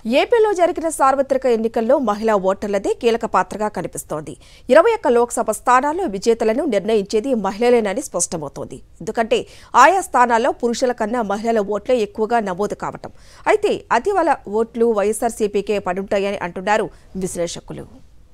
ఏపీలో జరిగిన సార్వత్రిక ఎన్నికల్లో మహిళా ఓటర్లదే కీలక పాత్రగా కనిపిస్తోంది ఇరవై ఒక్క లోక్సభ స్థానాల్లో విజేతలను నిర్ణయించేది మహిళలేనని స్పష్టమవుతోంది ఎందుకంటే ఆయా స్థానాల్లో పురుషుల కన్నా మహిళల ఓట్లే ఎక్కువగా నమోదు కావటం అయితే అతివల ఓట్లు వైఎస్ఆర్సీపీకే పడుంటాయని అంటున్నారు విశ్లేషకులు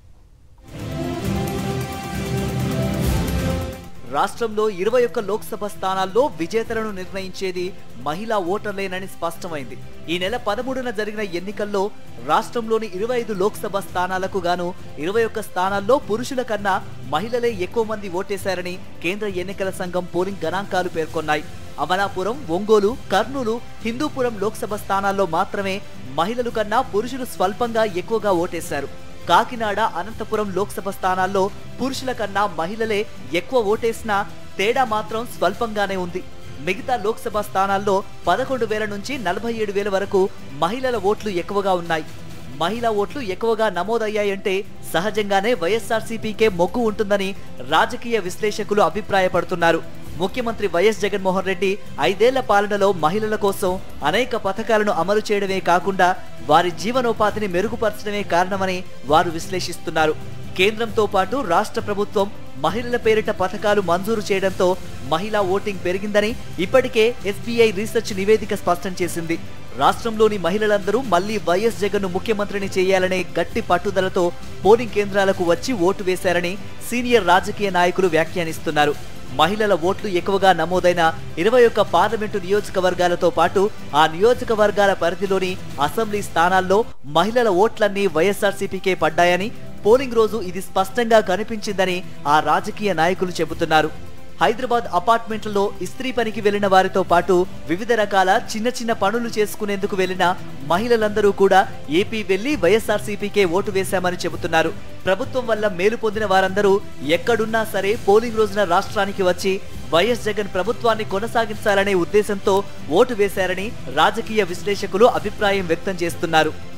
రాష్ట్రంలో ఇరవై ఒక్క లోక్సభ స్థానాల్లో విజేతలను నిర్ణయించేది మహిళా ఓటర్లేనని స్పష్టమైంది ఈ నెల పదమూడున జరిగిన ఎన్నికల్లో రాష్ట్రంలోని ఇరవై ఐదు లోక్సభ స్థానాలకు గాను ఇరవై ఒక్క స్థానాల్లో పురుషుల కన్నా మహిళలే ఎక్కువ మంది ఓటేశారని కేంద్ర ఎన్నికల సంఘం పోలింగ్ గణాంకాలు పేర్కొన్నాయి అమలాపురం ఒంగోలు కర్నూలు హిందూపురం లోక్సభ స్థానాల్లో మాత్రమే మహిళలు కన్నా పురుషులు స్వల్పంగా ఎక్కువగా ఓటేశారు కాకినాడ అనంతపురం లోక్సభ స్థానాల్లో పురుషుల కన్నా మహిళలే ఎక్కువ ఓటేసినా తేడా మాత్రం స్వల్పంగానే ఉంది మిగతా లోక్సభ స్థానాల్లో పదకొండు వేల నుంచి నలభై ఏడు వేల వరకు మహిళల ఓట్లు ఎక్కువగా ఉన్నాయి మహిళా ఓట్లు ఎక్కువగా నమోదయ్యాయంటే సహజంగానే వైఎస్ఆర్సీపీకే మొగ్గు ఉంటుందని రాజకీయ విశ్లేషకులు అభిప్రాయపడుతున్నారు ముఖ్యమంత్రి వైఎస్ జగన్మోహన్ రెడ్డి ఐదేళ్ల పాలనలో మహిళల కోసం అనేక పథకాలను అమలు చేయడమే కాకుండా వారి జీవనోపాధిని మెరుగుపరచడమే కారణమని వారు విశ్లేషిస్తున్నారు కేంద్రంతో పాటు రాష్ట్ర ప్రభుత్వం మహిళల పేరిట పథకాలు మంజూరు చేయడంతో మహిళా ఓటింగ్ పెరిగిందని ఇప్పటికే ఎస్బీఐ రీసెర్చ్ నివేదిక స్పష్టం చేసింది రాష్ట్రంలోని మహిళలందరూ మళ్లీ వైఎస్ జగన్ ముఖ్యమంత్రిని చేయాలనే గట్టి పట్టుదలతో పోలింగ్ కేంద్రాలకు వచ్చి ఓటు వేశారని సీనియర్ రాజకీయ నాయకులు వ్యాఖ్యానిస్తున్నారు మహిళల ఓట్లు ఎక్కువగా నమోదైన ఇరవై ఒక్క పార్లమెంటు నియోజకవర్గాలతో పాటు ఆ నియోజకవర్గాల పరిధిలోని అసెంబ్లీ స్థానాల్లో మహిళల ఓట్లన్నీ వైఎస్ఆర్సీపీకే పడ్డాయని పోలింగ్ రోజు ఇది స్పష్టంగా కనిపించిందని ఆ రాజకీయ నాయకులు చెబుతున్నారు హైదరాబాద్ అపార్ట్మెంట్లలో ఇస్త్రీ పనికి వెళ్లిన వారితో పాటు వివిధ రకాల చిన్న చిన్న పనులు చేసుకునేందుకు వెళ్లిన మహిళలందరూ కూడా ఏపీ వెళ్లి వైఎస్ఆర్సీపీకే ఓటు వేశామని చెబుతున్నారు ప్రభుత్వం వల్ల మేలు పొందిన వారందరూ ఎక్కడున్నా సరే పోలింగ్ రోజున రాష్ట్రానికి వచ్చి వైఎస్ జగన్ ప్రభుత్వాన్ని కొనసాగించాలనే ఉద్దేశంతో ఓటు వేశారని రాజకీయ విశ్లేషకులు అభిప్రాయం వ్యక్తం చేస్తున్నారు